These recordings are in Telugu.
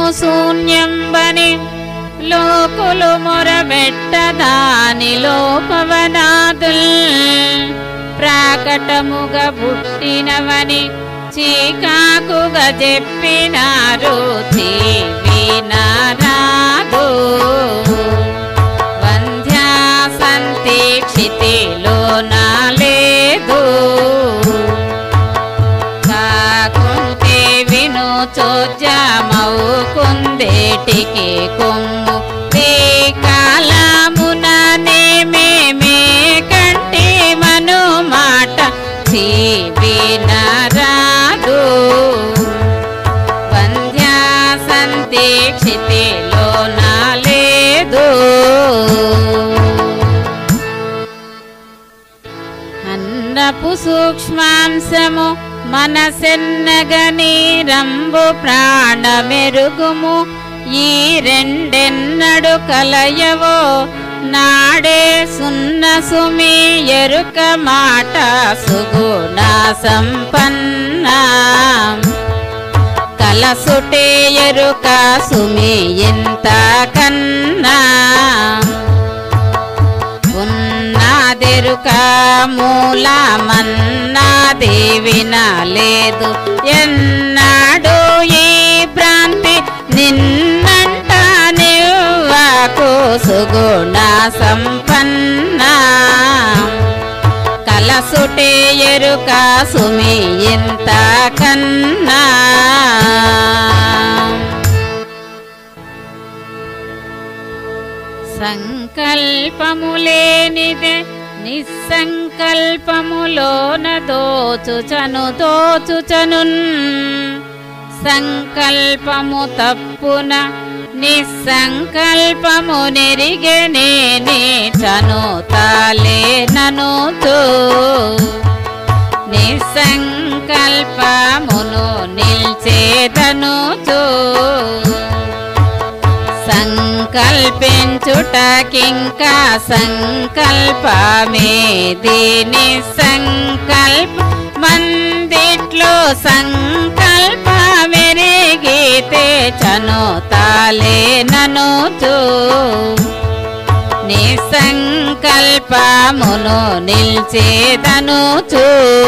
శూన్యంబని లోకులు మొరబెట్ట దాని లోపవనాదుల్ ప్రాకటముగా పుట్టినవని చీకాకుగా చెప్పినారు వినరాదు వంధ్యా సంతీక్షితిలో నాలేదు కాకుంటే విను చోద్యమౌ కుందేటికి కొమ్ము కాలమున నేమేమే కంటి మను మాట వినరాదు వంధ్యా సంతీక్షితిలో నాలేదు అన్నపు సూక్ష్మాంశము మనసెన్నగని రంబు ప్రాణమెరుగుము ఈ రెండెన్నడు కలయవో నాడే సున్న సుమి ఎరుక మాట సుగుణ సంపన్న కలసుటే ఎరుక సుమి ఇంత కన్నా ఉన్నదెరుక మూలమన్నది వినలేదు ఎన్నాడు ఈ భ్రాంతి నిన్నంట నివ్వకు సుగుణ సంపన్న కలసుటే ఎరుక సుమి ఇంత కన్నా సంకల్పములేనిదే నిస్సంకల్పములోన దోచుచను దోచుచనున్ సంకల్పము తప్పున నిస్సంకల్పము నెరిగనే చను తాలే ననుతూ నిస్సంకల్పమును నిల్చేదనుచూ సంకల్పించుటకింకా సంకల్పమే దీని సంకల్ప మందిట్లో సంకల్పమెరిగితే చను తాలే ననుచూ నీ సంకల్పమును నిల్చేదనుచూ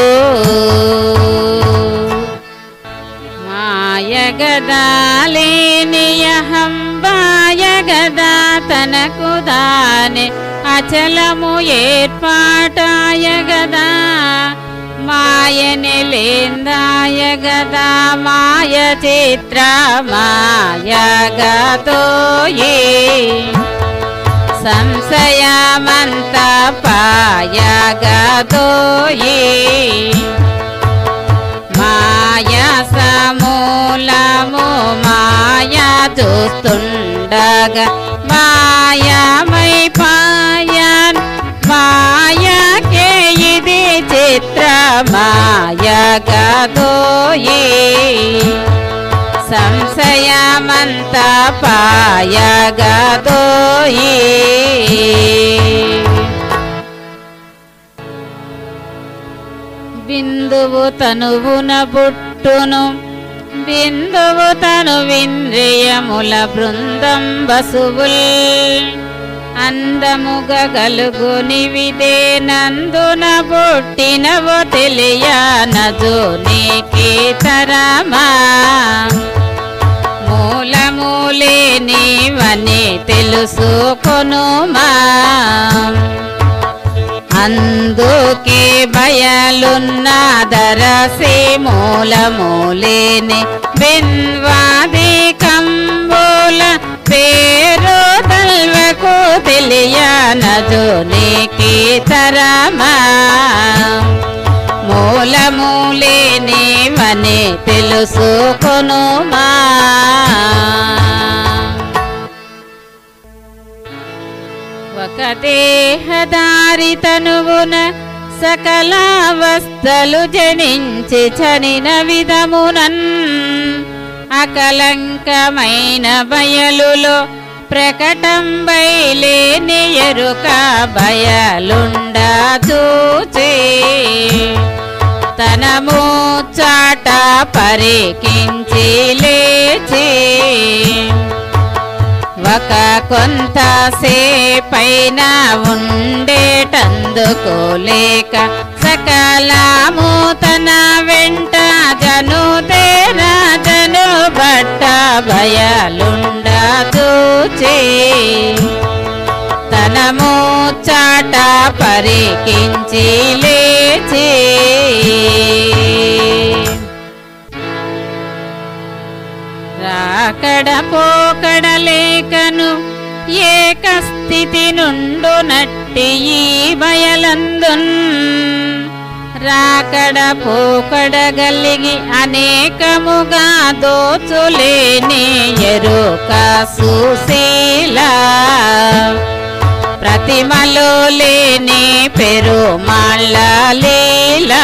మాయగదాలేనియహం బాయగదా తనకు దాని అచలము ఏర్పాటాయ గదా మాయని లేందాయ గదా మాయ చిత్ర మాయగతోయే సంశయమంత పాయగతోయే మాయ సమూలము మాయ చూస్తుండగా మాయమై పాయన్ మాయకే ఇది చిత్ర మాయగదోయే సంశయమంత పాయగదోయే బిందువు తనువున పుట్టును బిందువు తను వింద్రియముల బృందం బసువుల్ అందముగ గలుగునివిదే నందున పుట్టినవో తెలియనజు నీకి తరమా మూలమూలే నీవని తెలుసుకొనుమా అందుకే బయలున్న దరసే మూలమూలేని బిన్వాది కంబోల పేరు తల్వకు తెలియనదు నీకి తరమా మూలమూలేని వని తెలుసుకొనుమా ఒక దేహదారి తనువున సకల అవస్థలు జనించి చనిన విధమునన్ అకలంకమైన బయలులో ప్రకటం బయలేని ఎరుక బయలుండ చూచే తన మూచాట పరికించి లేచి ఒక కొంతసేపైన ఉండేటందుకు లేక సకలము తన వెంట జను తేరా జను బట్ట భయలుండ చూచి తన మూచాట పరికించి లేచి రాకడ పోకడ లేకను ఏక స్థితి నుండు నట్టి ఈ బయలందున్ రాకడ పోకడ గలిగి అనేకముగా దోచులేని ఎరుక సుశీలా ప్రతిమలో లేని పెరుమాళ్ళ లీలా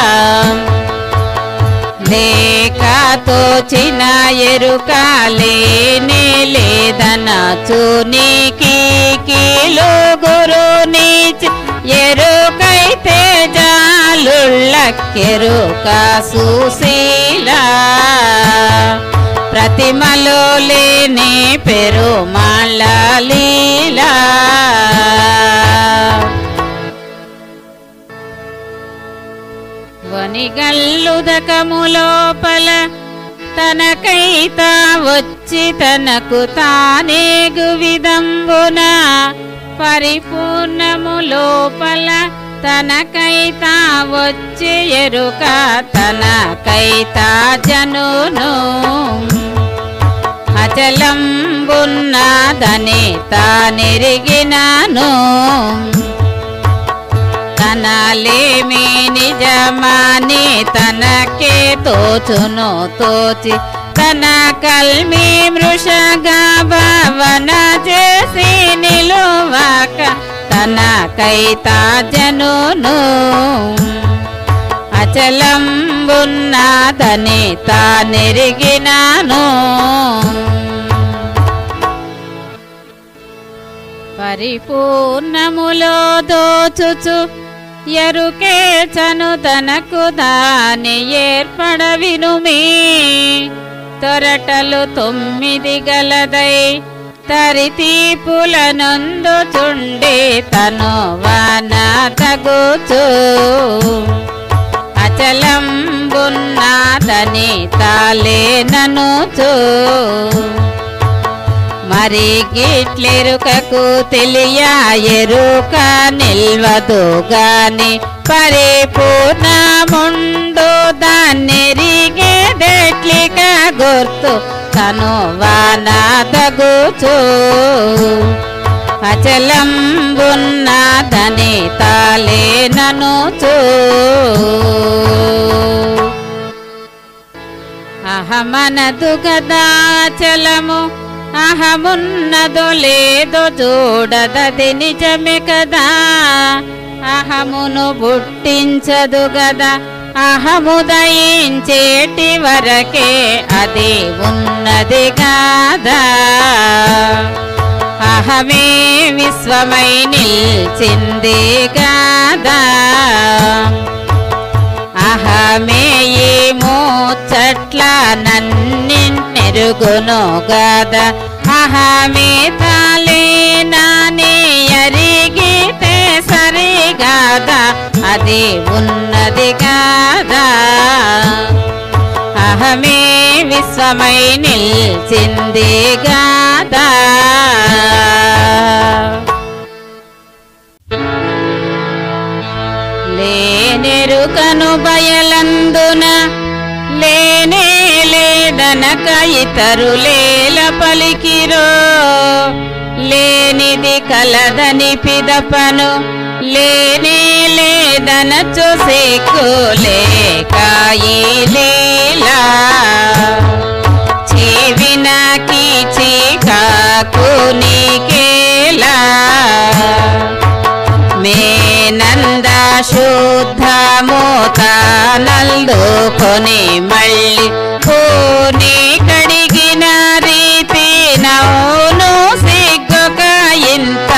లేక తోచిన ఎరుక లేనే లేదన చూనికి కీలు గురు నీచి ఎరుకైతే జాలుళ్ళకెరుక సుశీలా ప్రతిమలో లేని పెరుమాళ్ళ లీలా వనిగల్లుదకము లోపల తనకైత వచ్చి తనకు తానేగు విధంబున పరిపూర్ణము లోపల తనకైత వచ్చి ఎరుక తనకైత జనును అచలంబున్నదని తానెరిగినాను తనలేమి నిజమాని తనకే తోచును తోచి తన కల్మి మృషగా భావన చేసి నిలువాక తనకైత జనును అచలంబున్నదని తానెరిగినాను పరిపూర్ణములో దోచుచు ఎరుకే చను తనకు దాని ఏర్పడ వినుమి తొరటలు తొమ్మిది గలదై తరితీపుల నందుచుండే తను వాన తగుచు అచలంబున్నాదని తాలే ననుచు మరి గిట్లెరుకకు తెలియ ఎరుక నిల్వదు గాని పరిపూర్ణముండు దాన్నెరిగేదెట్లిక గుర్తు తను వానదగుచు అచలంబున్నదని తాలే ననుచు అహమనదు గదాచలము అహమున్నదో లేదో చూడదది నిజమే కదా అహమును పుట్టించదు గదా అహము దయించేటి వరకే అది ఉన్నది కాదా అహమే విశ్వమై నిల్చింది కాదా అహమే ఈ మూచట్ల నన్నిన్నెరుగును గద అహమే తాలే నాని అరిగితే సరిగాదా అది ఉన్నది కాదా అహమే విశ్వమై నిల్చింది గాదా లేనెరుకను బయలందున లేనే లేదనక ఇతరులేల పలికిరో లేనిది కలదని పిదపను లేనే లేదన చూసేకు లేకాయి లీలా చెవినకి చీకాకు నీకేలా మేనంద శుద్ధమూతానల్దుకొని మళ్ళీ పూని కడిగిన రీతి నౌను సిగ్గుక ఇంత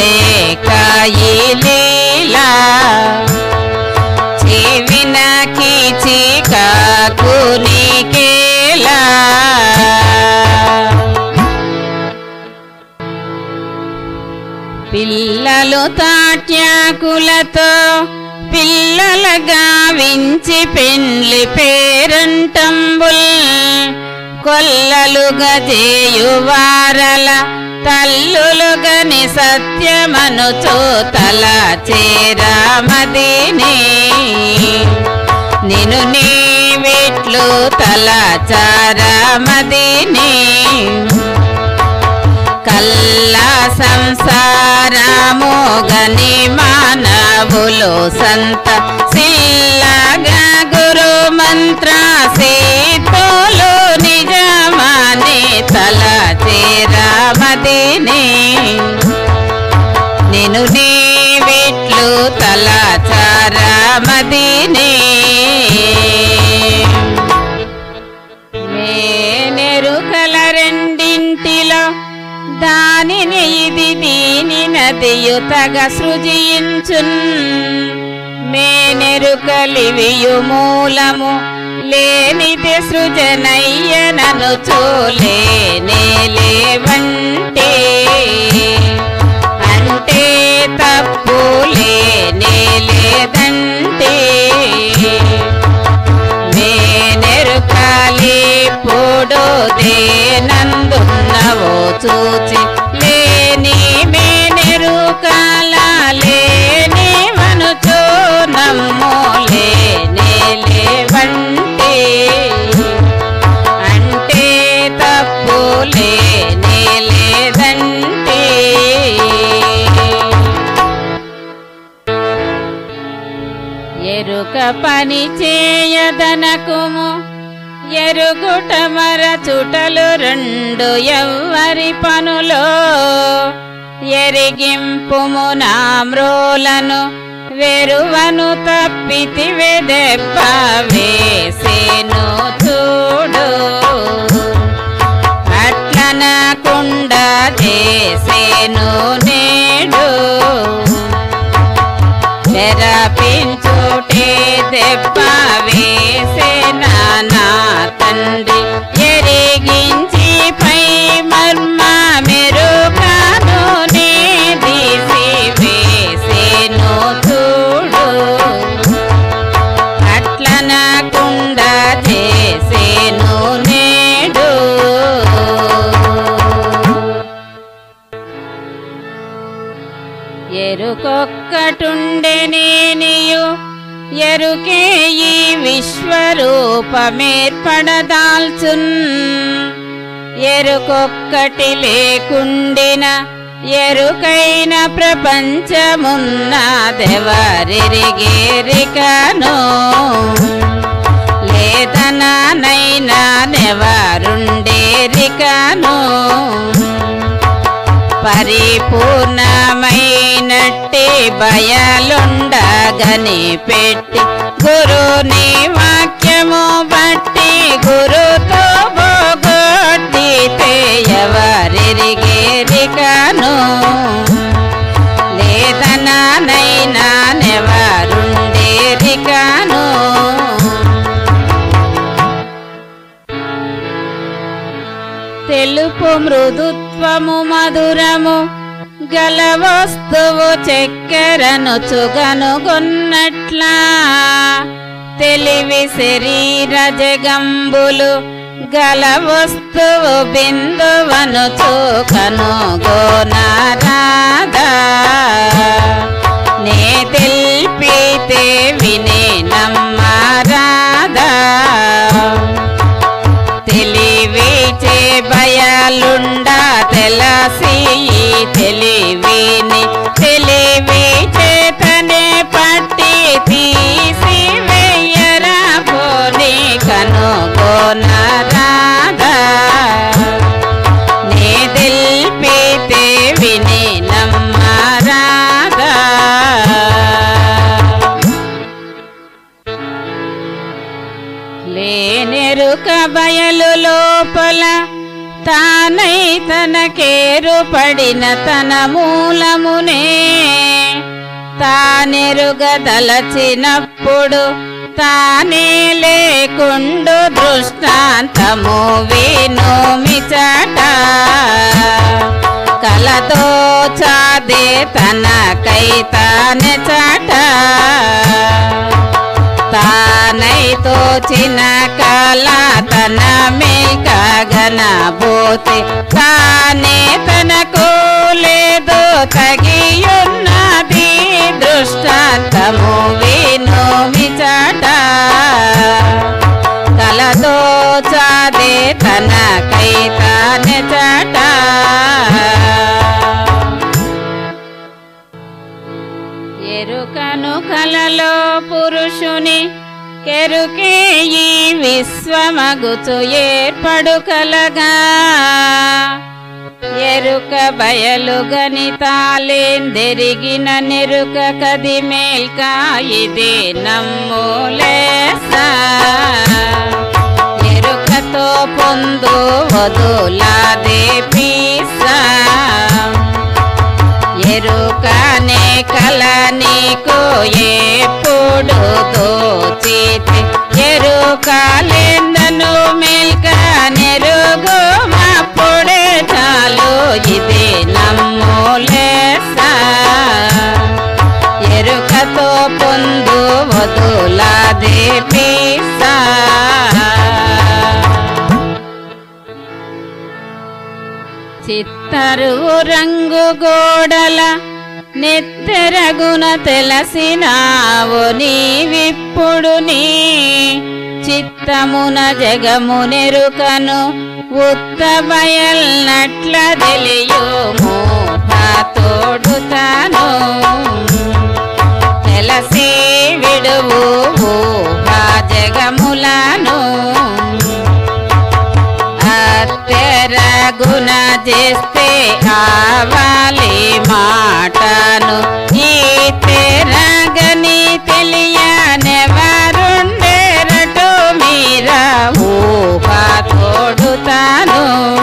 లేకాయి లీలా చెవినకి పిల్లలు తాట్యాకులతో పిల్లల గావించి పెండ్లి పేరంటంబుల్ కొల్లలుగా చేయువారల తల్లులుగని సత్యమను చోతల చేరామదిని నిను నీ వెట్లు తల చారామదిని కల్లా సంసారము గని మానవులు సంత సిల్లగా గురు మంత్ర సీతోలు నిజమాని తల చేరామదిని నేను నీ వెట్లు తల చారామదిని మేనెరుకల రెండింటిలో దానిని ఇది దీని నదియుతగ సృజించున్ మేనెరుకలివియు మూలము లేనిది సృజనయ్యనను చూలేనే లేవంటే అంటే తప్పు లేనే లేదంటే మేనెరుకాలి పొడు దేనందున్నవో చూచి లేని మేనెరుకాల లేని మనుచో నమ్మో లేనే లేవంటే అంటే తప్పు లేనే లేదంటే ఎరుక పని చేయదనకుము ఎరుగుట మరచుటలు రెండు ఎవ్వరి పనులో ఎరిగింపుము నామ్రోలను వెరువను తప్పితి వెదెప్ప వేసేను చూడు అట్లనకుండా చేసేను నేడు తెరపించుటే దెబ్బ వేసే నా తండ్రి ఎరిగించి పై మర్మ మెరుగాను నే తీసి వేసేను చూడు అట్లనకుండా చేసేను నేడు ఎరుకొక్కటుండెనేనియు ఎరుకే ఈ విశ్వరూపమేర్పడదాల్చున్ ఎరుకొక్కటి లేకుండిన ఎరుకైన ప్రపంచమున్నదెవరిరిగేరికను లేదనానైనా నెవరుండేరికను పరిపూర్ణమైనట్టి బయలుండగని పెట్టి గురుని వాక్యము బట్టి గురుతో బోగొట్టితే ఎవరిరిగేరికను లేదనానైనా నెవరుండేరికను తెలుపు మృదుత్వము మధురము గల వస్తువు చక్కెరను చుగనుగొన్నట్లా తెలివి శరీర జగంబులు గల వస్తువు బిందువను చూకను గోనారాదా నే తెల్పితే వినే నమ్మారాదా తెలివిచే భయాలుండా తెలసి తెలివిని తెలివి చేతనే పట్టి తీసి వెయ్యరా పోని కనుగోనరాదా నే తెల్పితే విని నమ్మరాదా లేనెరుక బయలు లోపల తానై తనకేరు పడిన తన మూలమునే తానెరుగదలచినప్పుడు తానే లేకుండు దృష్టాంతము వినోమిచట కలతో చాదే తనకై తానే చాట తానైతో చిన్న కళ తన మేల్కగనబోతే తానే తనకు లేదు తగియున్నది దృష్టాంతము వినోమి చాట కలతో చాదే తనకై తానే చాట ఎరుకను కలలో పురుషుని కెరుకే ఈ విశ్వమగుచు ఏర్పడు కలగా ఎరుక బయలు గణితాలేందెరిగిన నెరుక కది మేల్క ఇది నమ్ములేసా ఎరుకతో పొందు వదులాదే పీసా ఎరుకనే కల నీకు ఎప్పుడు దోచితే ఎరుకాలేందను మెల్క నెరుగు అప్పుడే చాలు ఇది నమ్ములేసా ఎరుకతో పొందు వదులాదే పీసా చిత్తరువు రంగు గోడల నెత్తెరగున తెలసినావు నీవిప్పుడు నీ చిత్తమున జగమునెరుకను ఉత్త బయల్నట్ల తెలియుము తోడుతాను తెలసి విడువు ఊహా జగములను తెరగుణ చేస్తే ఆవాలి మాటను ఈ తెరగని తెలియనెవరుండేరటు మీరా ఊహ తోడుతాను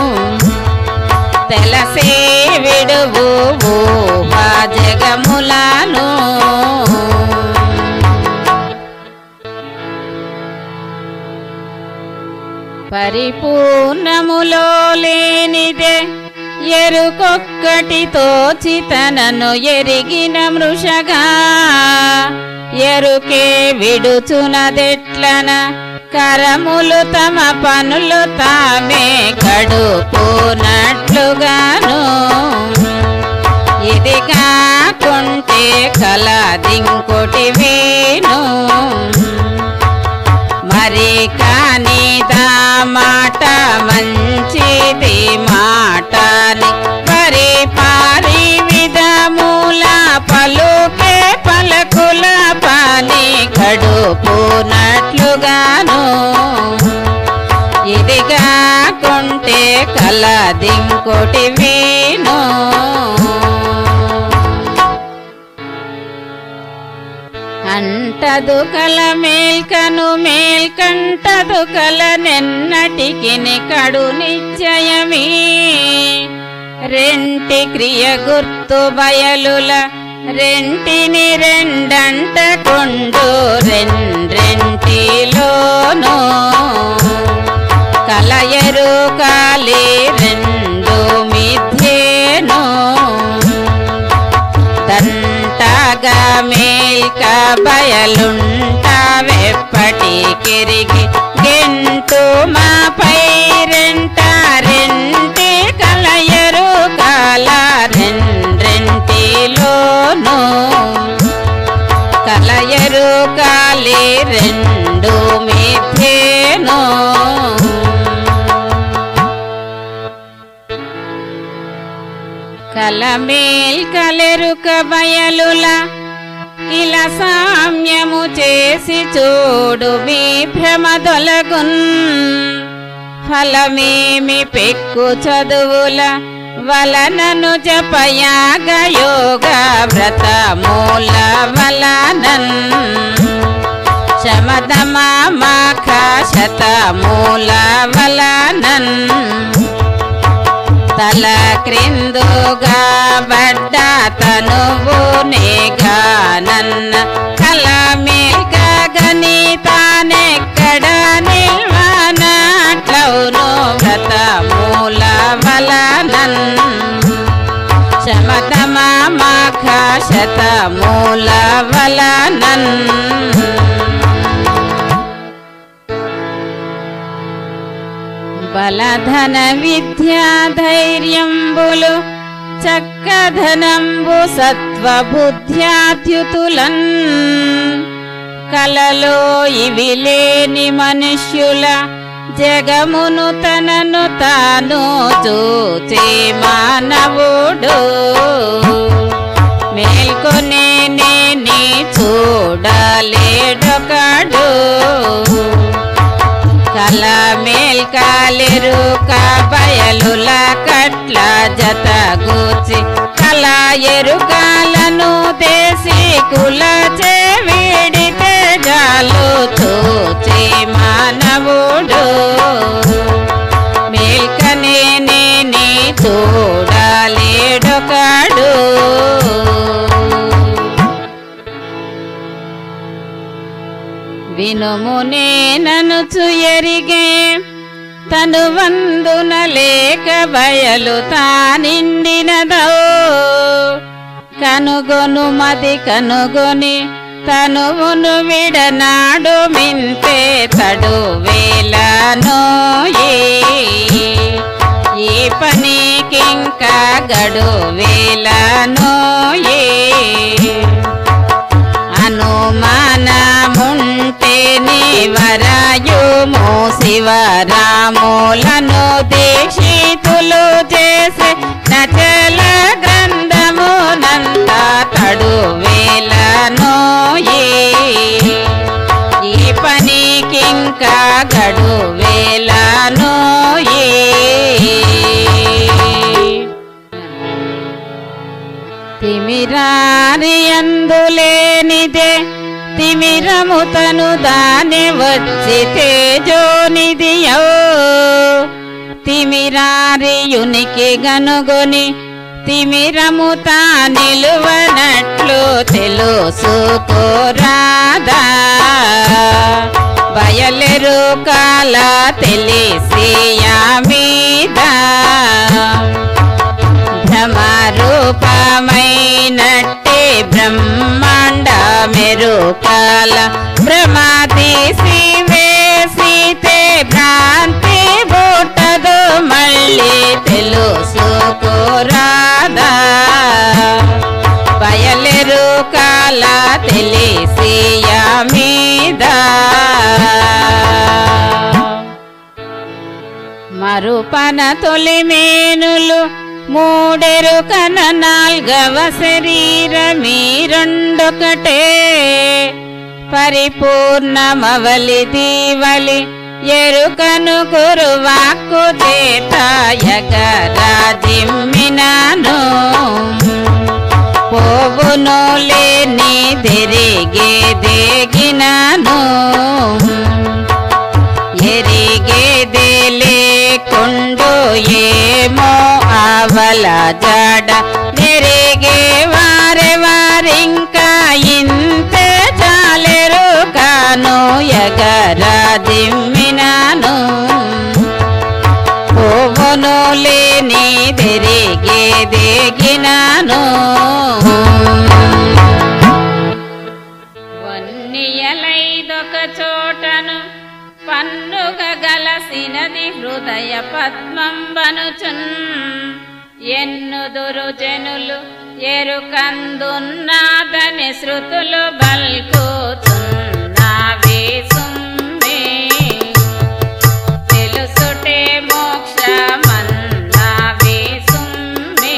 తెలసే విడువు ఊహ జగములను పరిపూర్ణములో లేనిదే ఎరుకొక్కటి తోచితనను ఎరిగిన మృషగా ఎరుకే విడుచునదెట్లన కరములు తమ పనులు తామే కడుపునట్లుగాను ఇది కాకుంటే కలదింకొటి వేను మరి కాని దా మాట మంచిది మాటని పరి పారి విధముల పలుకే పలకుల పాని కడుపునట్లుగాను ఇదిగా కొంటే కలదింకొటి వేను అంటదు కల మేల్కను మేల్కంటదు కల నెన్నటికి కడు నిశ్చయమీ రెంటి క్రియ గుర్తు బయలుల రెంటిని రెండంట కొండు రెండ్రెంటిలోనూ కలయరు కాలి రెండు మిథ్యేను దంటగా మేల్క బయలుంటావెప్పటికెరిగి గెంటు మా పై రెంట రెంటి కలయరు కాల రెండ్రెంటిలోను కలయరు కాలి రెండు మిథ్యేను కలమేల్ కలెరుక బయలుల ఇలా సామ్యము చేసి చూడు మీ భ్రమ దొలగున్ ఫలమేమి పెక్కు చదువుల వలనను జపయాగ యోగ వ్రత మూల వలనన్ శమదమ మాఖ శత మూల వలనన్ తల క్రిందుగా బడ్డ తనువు నేగానన్న కల మేల్క గణితానెక్కడ నిల్వనట్లవును వ్రత మూల వలనన్ శమతమ మాఘ శతమూల వలనన్ బలధన విద్యా ధైర్యంబులు చక్కధనంబు సత్వబుద్ధ్యాత్యుతులన్ కలలో ఇవి లేని మనుష్యుల జగమును తనను తాను చూచే మానవుడు మేల్కొనే నీ చూడలేడొకడు కల మేల్కాలెరు బయలుల కట్ల జత గూర్చి కల ఎరుకాలను దేశీ కుల చెవిడితే జాలు చూచి మానవుడు మేల్కనే నీ చూడలేడొకడు వినుమునే ననుచు ఎరిగే తను వందున లేక బయలు తానిండినదో కనుగొను మది కనుగొని తనువును విడనాడు మింతే తడు వేలనో ఈ పనికింకా గడు వేలనో అనుమానముంటే వరయుము శివరాములను దీక్షితులు చేసే నచల గ్రంథమునంత తడు వేలనో ఈ పనికింకా గడు వేలనో తిమిరారి అందులేనిదే తిమిరము తను దాని వచ్చి తేజోనిదియో తిమిరారియునికి గనుగొని తిమిరము తా నిలువనట్లు తెలుసుకోరాదా బయలెరు కాల తెలిసియా మీద భ్రమరూపమైనట్టే బ్రహ్మాండ మెరుకాల భ్రమతీసి వేసితే భ్రాంతి బుట్టదు మళ్ళీ తెలుసుకోరాదా బయలెరు కాల తెలిసియా మీద మరుపన తొలి మేనులు మూడెరు కన నాల్గవ శరీరమీ రెండొకటే పరిపూర్ణమవలి దీవలి ఎరుకను కురువాక్కు చేతాయగరాజిమ్మినాను పోవును లేని తిరిగే దేగినాను ఎరిగేదే లేకుండు ఏమో ఆవల జాడ నెరిగే వారె వారింకా ఇంతే చాలెరు కాను ఎగరా దిమ్మినాను పోవును లేని తిరిగే దిగినాను వన్నియలైదొక చోటను పన్నుగ గలసినది హృదయ పద్మంబనుచున్ ఎన్నుదురు జనులు ఎరుకందున్నాదని శృతులు బల్కుచున్నావే సుమ్మే తెలుసుటే మోక్షమన్నావే సుమ్మే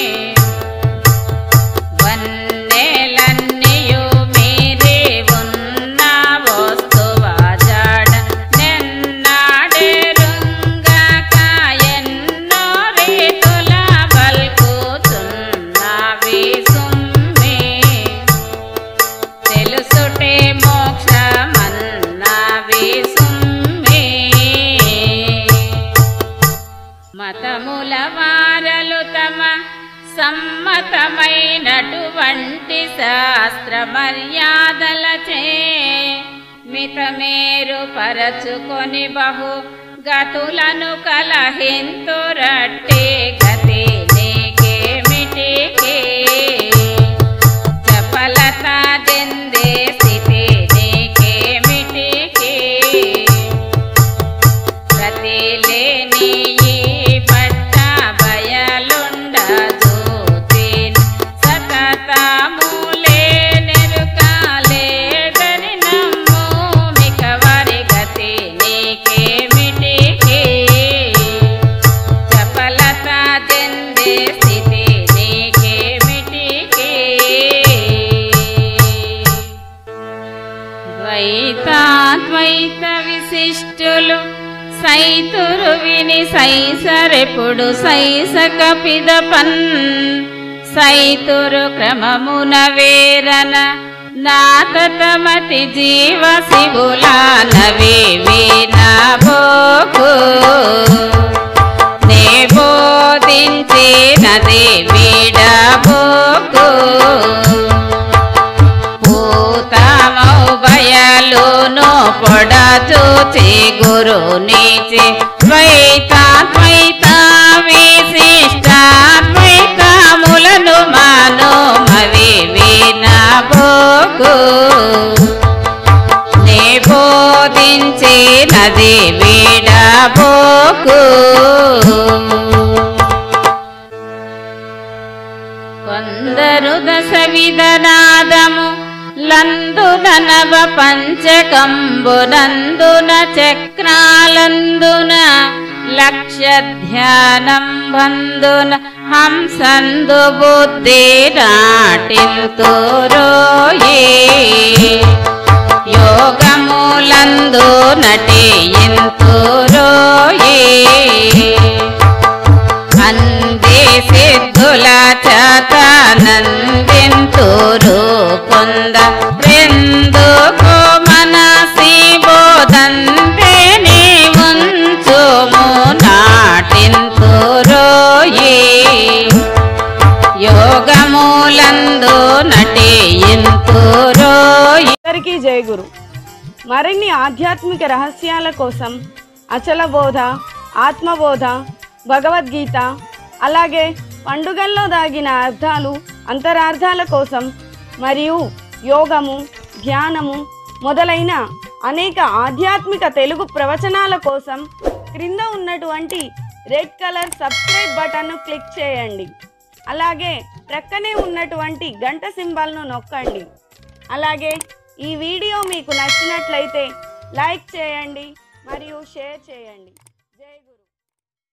వన్నెలన్నీయు మీరే ఉన్న వస్తువ జాడ నిన్నాడెరుంగక ఎన్నో రీతుల బల్కుచున్నావే సుమ్మే తెలుసుటే మోక్షమన్నావే సుమ్మే మతముల వారలు తమ సమ్మతమైనటువంటి శాస్త్ర మర్యాదలచే మితమేరు పరచుకొని బహు గతులను కలహింతురట్టే గతి నీకేమిటి ఇష్టులు సైతురు విని సైసరెప్పుడు సైసక పిదపన్ సైతురు క్రమమున వేరన నాతమతి జీవ శివులానవే వీణబోకు నే బోధించి నది వీడబోకు పూతమౌ బయలును పొడచూచి గురు నీచి ద్వైతాద్వైత విశిష్టాద్వైతములను మనోమవి వినబోకు నే బోధించి నది వీడబోకు కొందరు దశ విధనాదము లందునవ పంచకంబునందున చక్రాలందున లక్ష ధ్యానం బందున హంసందు బుద్ధి నాటింతురోయే యోగములందు నటింతురోయే అందే సిద్ధుల చేత నందింతురు కొంద రెందుకు మనసి బోధంతే నీ ఉంచుము నాటింతురోయే యోగములందు నటింతురోయే అందరికీ జయ గురు మరిన్ని ఆధ్యాత్మిక రహస్యాల కోసం అచల బోధ ఆత్మబోధ భగవద్గీత అలాగే పండుగల్లో దాగిన అర్థాలు అంతరార్థాల కోసం మరియు యోగము ధ్యానము మొదలైన అనేక ఆధ్యాత్మిక తెలుగు ప్రవచనాల కోసం క్రింద ఉన్నటువంటి రెడ్ కలర్ సబ్స్క్రైబ్ బటన్ను క్లిక్ చేయండి అలాగే ప్రక్కనే ఉన్నటువంటి గంట సింబల్ను నొక్కండి అలాగే ఈ వీడియో మీకు నచ్చినట్లయితే లైక్ చేయండి మరియు షేర్ చేయండి